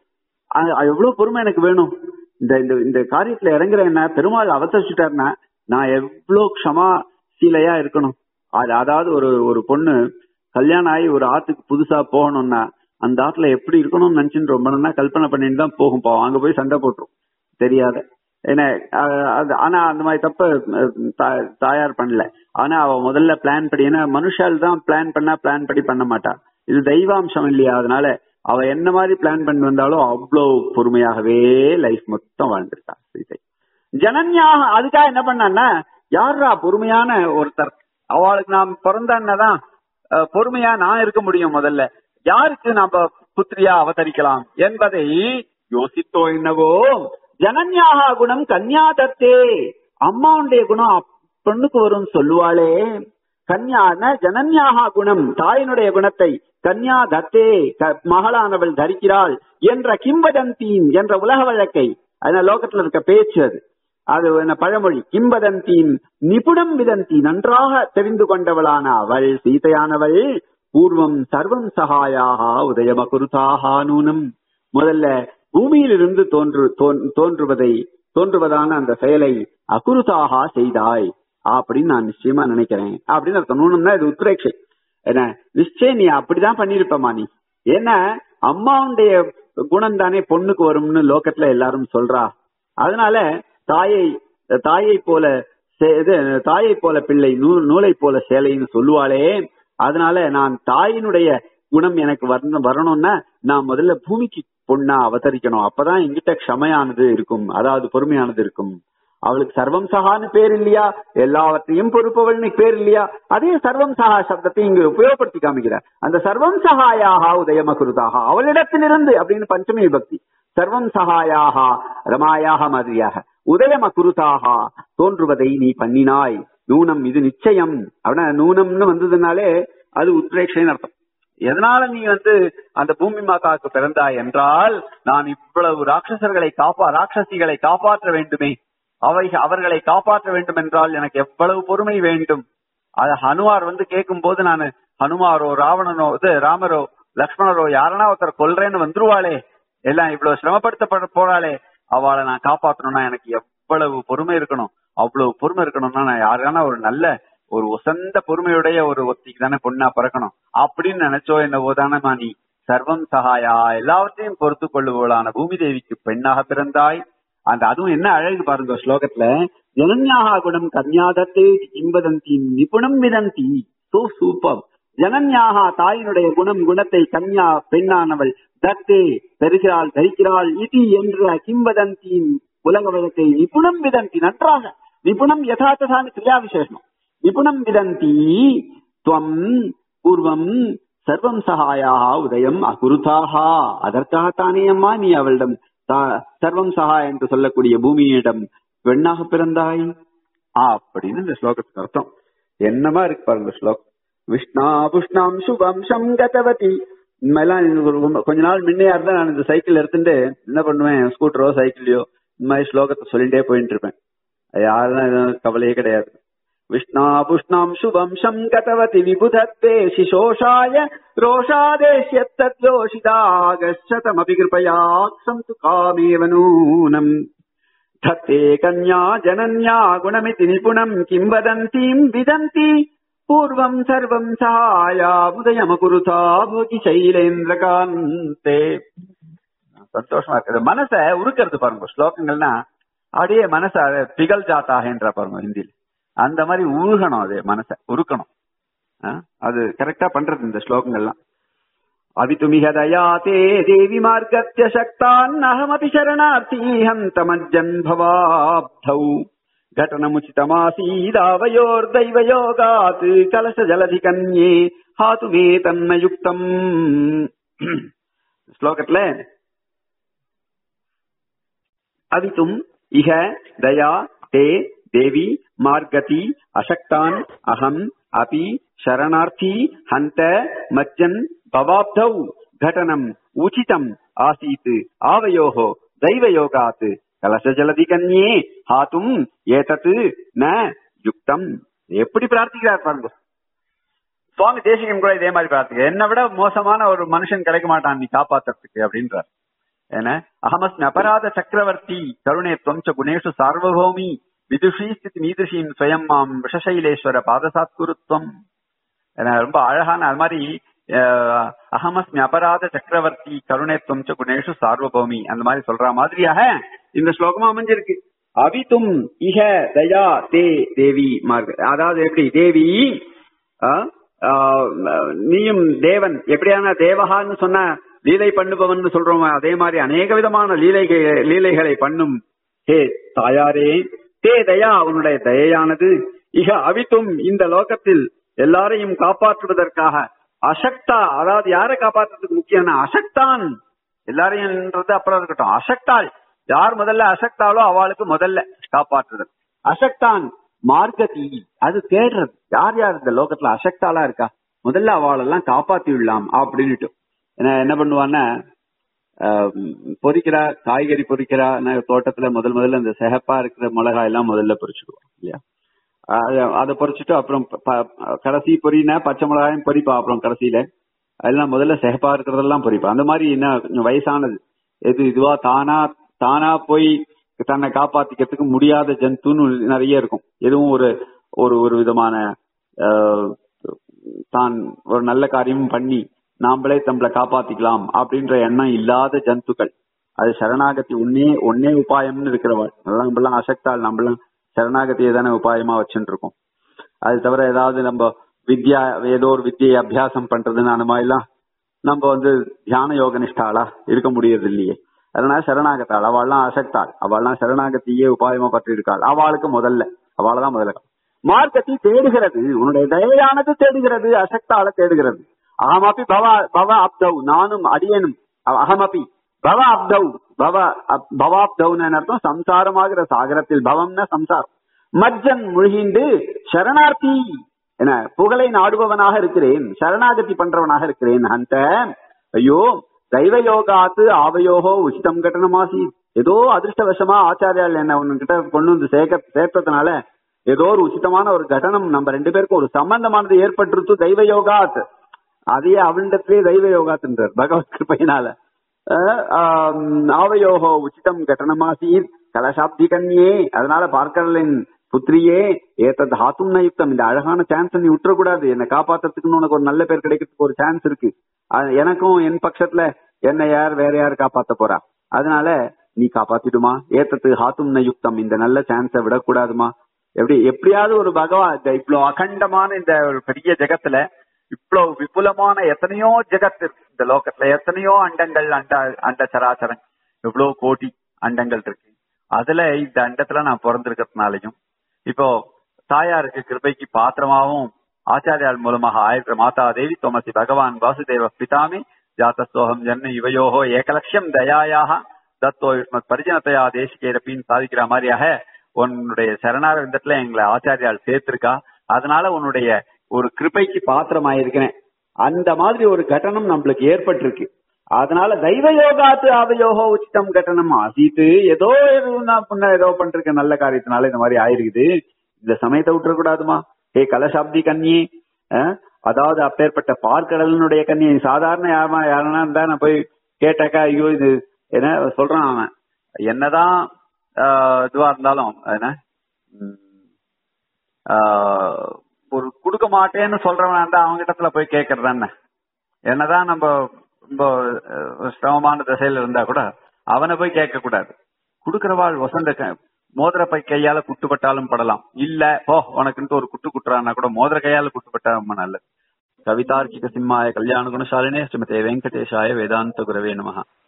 அ- அ- எவ்வளவு பொறுமை எனக்கு வேணும் இந்த இந்த இந்த காரியத்துல இறங்குற என்ன பெருமாள் அவசரிச்சுட்டாருன்னா நான் எவ்வளவு க்ஷமா சீலையா இருக்கணும் அது அதாவது ஒரு ஒரு பொண்ணு கல்யாணம் ஆகி ஒரு ஆத்துக்கு புதுசா போகணும்னா அந்த ஆத்துல எப்படி இருக்கணும்னு நினைச்சுன்னு ரொம்ப நாளா கல்பனை பண்ணிட்டு தான் போகும் போவோம் அங்க போய் சண்டை போட்டுரும் தெரியாத என்ன அஹ், அது ஆனா அந்த மாதிரி தப்ப அஹ், தா- தாயார் பண்ணல ஆனா அவ முதல்ல பிளான் படி ஏன்னா மனுஷால் தான் பிளான் பண்ணா பிளான் படி பண்ண மாட்டா இது தெய்வாம்சம் இல்லையா அதனால அவ என்ன மாதிரி பிளான் பண்ணி வந்தாலும் அவ்வளவு பொறுமையாகவே லைஃப் மொத்தம் வாழ்ந்திருக்கா சீதை ஜனன்யாக அதுக்காக என்ன பண்ணான்னா யாரா பொறுமையான ஒருத்தர் அவளுக்கு நாம் பிறந்தான்னதான் அஹ், பொறுமையா நான் இருக்க முடியும் முதல்ல யாருக்கு நாம புத்திரியா அவதரிக்கலாம் என்பதை யோசித்தோ என்னவோ ஜனன்யாக குணம் கன்யாதத்தே அம்மாவுடைய குணம் அப்- பெண்ணுக்கு வரும் சொல்லுவாளே கன்யான ஜனன்யாக குணம் தாயினுடைய குணத்தை கன்யா தத்தே க- மகளானவள் தரிக்கிறாள் என்ற கிம்பதந்தீன் என்ற உலக வழக்கை அதனால லோகத்துல இருக்க பேச்சு அது அது என்ன பழமொழி கிம்பதந்தீன் நிபுணம் விதந்தி நன்றாக தெரிந்து கொண்டவளான அவள் சீதையானவள் பூர்வம் சர்வம் சகாயாக உதயமகுருதாக நூனம் முதல்ல பூமியிலிருந்து தோன்று தோன்- தோன்றுவதை தோன்றுவதான அந்த செயலை அகுருதாக செய்தாய் அப்படின்னு நான் நிச்சயமா நினைக்கிறேன் அப்படின்னு அர்த்தம் நூனம்னா இது உத்ரேட்சை என்ன நிச்சயம் நீ அப்படிதான் பண்ணிருப்பமா நீ ஏன்னா அம்மாவுடைய குணம் தானே பொண்ணுக்கு வரும்னு லோகத்துல எல்லாரும் சொல்றா அதனால தாயை தாயை போல சே- இது தாயை போல பிள்ளை நூ- நூலை போல சேலைன்னு சொல்லுவாளே அதனால நான் தாயினுடைய குணம் எனக்கு வரணும் வரணும்னா நான் முதல்ல பூமிக்கு பொண்ணா அவதரிக்கணும் அப்பதான் எங்கிட்ட க்ஷமையானது இருக்கும் அதாவது பொறுமையானது இருக்கும் அவளுக்கு சர்வம் சகான்னு பேர் இல்லையா எல்லாவற்றையும் பொறுப்பவள்னு பேர் இல்லையா அதே சர்வம் சகா சப்தத்தை இங்கு உபயோகப்படுத்தி காமிக்கிறார் அந்த சர்வம் சகாயாக உதயமகுருதாக அவளிடத்திலிருந்து அப்படின்னு பஞ்சமி விபக்தி சர்வம் சகாயாக ரமாயாக மாதிரியாக உதயமகுருதாக தோன்றுவதை நீ பண்ணினாய் நூனம் இது நிச்சயம் அப்படின்னா நூனம்னு வந்ததுனாலே அது உத்ரேட்சைன்னு அர்த்தம் எதனால நீ வந்து அந்த பூமி மாதாவுக்கு பிறந்தாய் என்றால் நான் இவ்வளவு ராட்சசர்களை காப்பா ராட்சசிகளை காப்பாற்ற வேண்டுமே அவை அவர்களை காப்பாற்ற வேண்டும் என்றால் எனக்கு எவ்வளவு பொறுமை வேண்டும் அது ஹனுமார் வந்து கேட்கும் போது நான் ஹனுமாரோ ராவணனோ இது ராமரோ லக்ஷ்மணரோ யாரனா ஒருத்தர் கொல்றேன்னு வந்துருவாளே எல்லாம் இவ்வளவு சிரமப்படுத்தப்பட போறாளே அவளை நான் காப்பாற்றணும்னா எனக்கு எவ்வளவு பொறுமை இருக்கணும் அவ்வளவு பொறுமை இருக்கணும்னா நான் யாரான ஒரு நல்ல ஒரு உசந்த பொறுமையுடைய ஒரு ஒத்திக்கு தானே பொண்ணா பிறக்கணும் அப்படின்னு நினைச்சோ என்னவோ தானே நீ சர்வம் சகாயா எல்லாவற்றையும் பொறுத்து கொள்ளுவளான பூமி தேவிக்கு பெண்ணாக பிறந்தாய் அந்த அதுவும் என்ன அழகு பாருங்க ஸ்லோகத்துல ஜனன்யாக குணம் கன்யாதத்தே இம்பதந்தி நிபுணம் விதந்தி சோ சூப்பர் ஜனன்யாக தாயினுடைய குணம் குணத்தை கன்யா பெண்ணானவள் தத்தே பெறுகிறாள் தரிக்கிறாள் இதி என்ற கிம்பதந்தியின் உலக வழக்கை நிபுணம் விதந்தி நன்றாக நிபுணம் யதார்த்ததான கிரியா விசேஷம் நிபுணம் விதந்தி துவம் பூர்வம் சர்வம் சகாயாக உதயம் அகுருதாக அதற்காகத்தானே அம்மா நீ அவளிடம் தா- சர்வம் சகா என்று சொல்லக்கூடிய பூமியிடம் பெண்ணாக பிறந்தாய் அப்படின்னு இந்த ஸ்லோகத்துக்கு அர்த்தம் என்னமா இருக்கு பாருங்க ஸ்லோகம் விஷ்ணா புஷ்ணாம் சுபம்சம் கதவதி இந்தமாதிரிலாம் எனக்கு ஒரு ரொம்ப- கொஞ்ச நாள் முன்னையா இருந்தா நான் இந்த சைக்கிள் எடுத்துட்டு என்ன பண்ணுவேன் ஸ்கூட்டரோ சைக்கிளையோ இந்த மாதிரி ஸ்லோகத்தை சொல்லிட்டே போயிட்டு இருப்பேன் அது யாருதான் எதுவும் கவலையே கிடையாது விஷ்ணா புஷ்ணாம் சுபம்சம் கதவதி விபுதத்தே சிசோஷாய ரோஷாதேஷ்யத்தோஷிதாகச்சதமபி கிருபயா சந்து காமேவ நூனம் धत्ते कन्या जनन्या गुणमिति निपुणम् किम् वदन्तीम् विदन्ति पूर्वम् सर्वम् सहायामुदयमकुरुता भोगि சைலேந்திரகாந்தே சந்தோஷமா இருக்குது மனச உருக்கிறது பாருங்க ஸ்லோகங்கள்னா அப்படியே மனச பிகல் ஜாத்தாகன்ற பாருங்க ஹிந்தியில் அந்த மாதிரி உருகணும் அது மனச உருக்கணும் ஆ? அது கரெக்டா பண்றது இந்த ஸ்லோகங்கள்லாம் अवितुमिह दया ते देवि मार्गत्य शक्तान्नहमपि शरणार्थी हन्तमज्जन् भवाब्धौ घटनमुचितमासीदावयोर्दैवयोगात् कलशजलधिकन्ये हातु मे तन्मयुक्तम् श्लोकत्ले अवितुम् इह दया ते देवी मार्गति अशक्तान् अहम् अपि शरणार्थी हन्त मज्जन् भवाब्धौ घटनम् उचितम् ஆசீத் ஆவயோகோ தெய்வ யோகாத் கலச ஜலதி கன்யே ஹாத்தும் ஏதத்து ந யுக்தம் எப்படி பிரார்த்திக்கிறார் பாருங்க சுவாமி தேசிகன் கூட இதே மாதிரி பிரார்த்திக்க என்னை விட மோசமான ஒரு மனுஷன் கிடைக்க மாட்டான் நீ காப்பாத்துறதுக்கு அப்படின்றார் ஏன்னா அகமஸ்மி அபராத சக்கரவர்த்தி கருணே துவம்ச குணேஷு சார்வபௌமி விதுஷி ஸ்திதி மீதுஷீம் ஸ்வயம் மாம் விஷசைலேஸ்வர பாதசாத்குருத்வம் ஏன்னா ரொம்ப அழகான அது மாதிரி அஹ், அகமஸ்மி அபராத சக்கரவர்த்தி கருணேத்வம் ச குணேஷு சார்வபௌமி அந்த மாதிரி சொல்ற மாதிரியாக இந்த ஸ்லோகமா அமைஞ்சிருக்கு அவித்தும் இஹ தயா தே தேவி மார்க அதாவது எப்படி தேவி ஆ, ஆ, நீயும் தேவன் எப்படியான தேவகான்னு சொன்ன லீலை பண்ணுபவன் சொல்றோம் அதே மாதிரி அநேக விதமான லீலை லீலைகளை பண்ணும் ஹே தாயாரே தே தயா உன்னுடைய தயையானது இக அவித்தும் இந்த லோகத்தில் எல்லாரையும் காப்பாற்றுவதற்காக அசக்தா அதாவது யாரை காப்பாற்றுறதுக்கு முக்கியம்னா அசக்தான் எல்லாரையும்ன்றது அப்புறம் இருக்கட்டும் அசக்தாள் யார் முதல்ல அசக்தாளோ அவளுக்கு முதல்ல காப்பாற்றுதல் அசக்தான் மார்க்கதி அது தேடுறது யார் யார் இந்த லோகத்துல அசக்தாளா இருக்கா முதல்ல அவளெல்லாம் காப்பாத்தி விடலாம் அப்படின்னுட்டு என்ன என்ன பண்ணுவான்னா ஆஹ், பொரிக்கிறா காய்கறி பொரிக்கிறா நான் தோட்டத்துல முதல் முதல்ல இந்த சிகப்பா இருக்கிற மிளகாய் எல்லாம் முதல்ல பொரிச்சுடுவோம் இல்லையா அத- அதை பொரிச்சுட்டு அப்புறம் ப- ப- கடைசி பொரினா பச்சை மிளகாயும் பொரிப்பா அப்புறம் கடைசியில அதெல்லாம் முதல்ல சிகப்பா இருக்கிறதெல்லாம் பொரிப்பா அந்த மாதிரி என்ன கொஞ்சம் வயசானது எது இதுவா தானா தானா போய் தன்னை காப்பாத்திக்கிறதுக்கு முடியாத ஜந்துன்னு நிறைய இருக்கும் எதுவும் ஒரு ஒரு ஒரு விதமான ஆஹ், தான் ஒரு நல்ல காரியமும் பண்ணி நாமளே நம்மளை காப்பாத்திக்கலாம் அப்படின்ற எண்ணம் இல்லாத ஜந்துக்கள் அது சரணாகதி ஒன்னே ஒன்னே உபாயம்னு இருக்கிறவள் அதெல்லாம் நம்மளாம் அசக்தால் நம்மளாம் சரணாகதியை தானே உபாயமா வச்சுட்டு இருக்கோம் அது தவிர ஏதாவது நம்ம வித்யா ஏதோ ஒரு வித்தியை அபியாசம் பண்றதுன்னு அந்த மாதிரிலாம் நம்ம வந்து தியான யோக நிஷ்டாளா இருக்க முடியறது இல்லையே அதனால சரணாகத்தாள் அவள்லாம் அசக்தாள் அவள்லாம் சரணாகத்தியே உபாயமா பற்றி இருக்காள் அவளுக்கு முதல்ல அவளை தான் முதல்ல மார்க்கத்தை தேடுகிறது உன்னுடைய தயையானது தேடுகிறது அசக்தால தேடுகிறது அகமபி பவ பவ அப்தவ் நானும் அடியனும் அ- அகமபி பவ அப்தவ் பவ அப்- பவாப்தவ்னு அர்த்தம் சம்சாரமாகிற சாகரத்தில் பவம்னா சம்சாரம் மஜ்ஜன் முழுகிண்டு சரணார்த்தி என புகழை நாடுபவனாக இருக்கிறேன் சரணாகதி பண்றவனாக இருக்கிறேன் அந்த ஐயோ தெய்வ யோகாத்து ஆவயோகோ உச்சிதம் கட்டணமாசி ஏதோ அதிர்ஷ்டவசமா ஆச்சாரியால் என்ன உன்கிட்ட கொண்டு வந்து சேர்க்க சேர்த்ததுனால ஏதோ ஒரு உச்சிதமான ஒரு கட்டணம் நம்ம ரெண்டு பேருக்கும் ஒரு சம்பந்தமானது ஏற்பட்டிருத்து தெய்வ யோகாத் அதையே அவனிடத்திலே தெய்வ யோகாத்துன்றார் பகவத் கிருப்பையினால அஹ், ஆம், ஆவயோகோ உச்சிதம் கட்டணமாசீர் கலசாப்தி கன்யே அதனால பார்க்கலின் புத்திரியே ஏத்தத் ஹாத்தும் யுக்தம் இந்த அழகான சான்ஸ் நீ விட்டுறக்கூடாது என்னை காப்பாத்துறதுக்குன்னு உனக்கு ஒரு நல்ல பேர் கிடைக்கிறதுக்கு ஒரு சான்ஸ் இருக்கு அது எனக்கும் என் பட்சத்துல என்ன யார் வேற யார் காப்பாத்த போறா அதனால நீ காப்பாத்திடுமா ஏத்தத்து ஹாத்தும் யுக்தம் இந்த நல்ல சான்ஸை விடக்கூடாதுமா எப்படி எப்படியாவது ஒரு பகவான் இந்த இவ்வளவு அகண்டமான இந்த ஒரு பெரிய ஜெகத்துல இவ்வளவு விபுலமான எத்தனையோ ஜெகத் இருக்கு இந்த லோகத்துல எத்தனையோ அண்டங்கள் அண்ட அண்ட சராசரம் எவ்வளவு கோடி அண்டங்கள் இருக்கு அதுல இந்த அண்டத்துல நான் பிறந்திருக்கிறதுனாலையும் இப்போ தாயாருக்கு கிருபைக்கு பாத்திரமாவும் ஆச்சாரியால் மூலமாக ஆயிரத்த மாதா தேவி தோமசி பகவான் வாசுதேவ பிதாமி ஜாத்தஸ்தோகம் ஜன்ன இவையோகோ ஏகலட்சம் தயாயாக தத்தோ யுஷ்மத் பரிஜனத்தையா தேசிகேரப்பின்னு சாதிக்கிற மாதிரியாக உன்னுடைய சரணாரவிந்தத்துல எங்களை ஆச்சாரியால் சேர்த்திருக்கா அதனால உன்னுடைய ஒரு கிருபைக்கு பாத்திரமாயிருக்கிறேன் அந்த மாதிரி ஒரு கட்டணம் நம்மளுக்கு ஏற்பட்டிருக்கு அதனால தெய்வ யோகாத்து ஆவயோகோ உச்சிதம் கட்டணம் ஆசீத்து ஏதோ ஏதோ நான் முன்ன ஏதோ பண்றேன் நல்ல காரியத்தினால இந்த மாதிரி ஆயிருக்குது இந்த சமயத்தை விட்டுறக்கூடாதுமா ஹே கலசாப்தி கன்னியே அஹ், அதாவது அப்பேற்பட்ட பார்க்கடலினுடைய கன்னியை சாதாரண யாரா யாருன்னா இருந்தா நான் போய் கேட்டாக்கா ஐயோ இது என்ன சொல்றான் அவன் என்னதான் ஆஹ், இதுவா இருந்தாலும் என்ன உம், ஆஹ், ஒரு கொடுக்க மாட்டேன்னு சொல்றவனா இருந்தா அவங்க இடத்துல போய் கேட்கறது என்ன என்னதான் நம்ம ரொம்ப அஹ், சிரமமான திசையில இருந்தா கூட அவனை போய் கேட்க கூடாது குடுக்கறவாள் வசந்த க- மோதிர பை கையால குட்டுப்பட்டாலும் படலாம் இல்ல போ உனக்குன்ட்டு ஒரு குட்டு குட்டுறான்னா கூட மோதிர கையால குட்டுப்பட்டா ரொம்ப நல்லது கவிதார்க்கிக சிம்மாய கல்யாண குணசாலினே ஸ்ரீமதே வெங்கடேஷாய வேதாந்த குரவே நமஹ